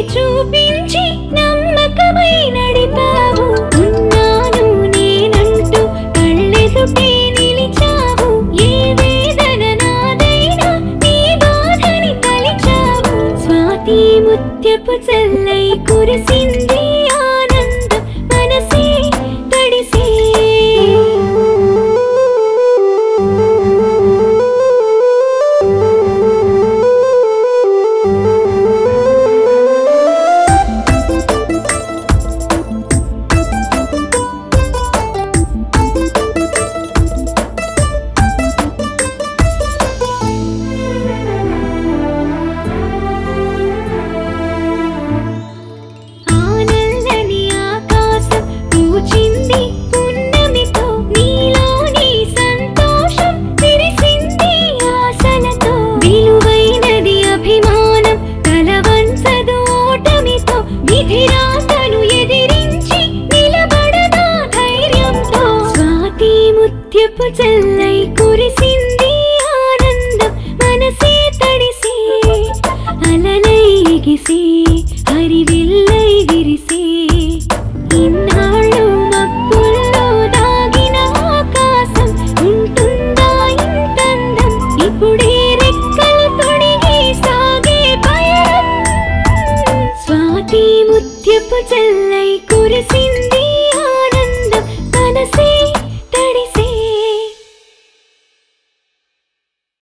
చూపించి నమ్మకమై నడిపావు ఉన్నాను నేనంటూ కళ్ళెదుటే నిలిచావు ఏ వేదన నాదైనా నీ బాధని తలిచావు స్వాతి ముత్యపు చల్లై కురిసింది ఆనందం మనసే తడిసే ఆనందని ఆకాశం పూచింది పున్నమితో నీలోని సంతోషం విరిసింది ఆశలతో విలువైనది అభిమానం కలవంచదు ఓటమితో విధిరాతను ఎదిరించి నిలబడదా ధైర్యంతో స్వాతి ముత్యపు చల్లై కురిసింది ఆనందం మనసే తడిసి అలలై ఎగిసి హరివిల్లై విరిసి ఇన్నాళ్ళు మబ్బుల్లో దాగిన ఆకాశం ఉంటుందా ఇంతందం ఇప్పుడే రెక్కలు తొడిగి సాగే పయనం స్వాతి ముత్యపు చల్లై కురిసింది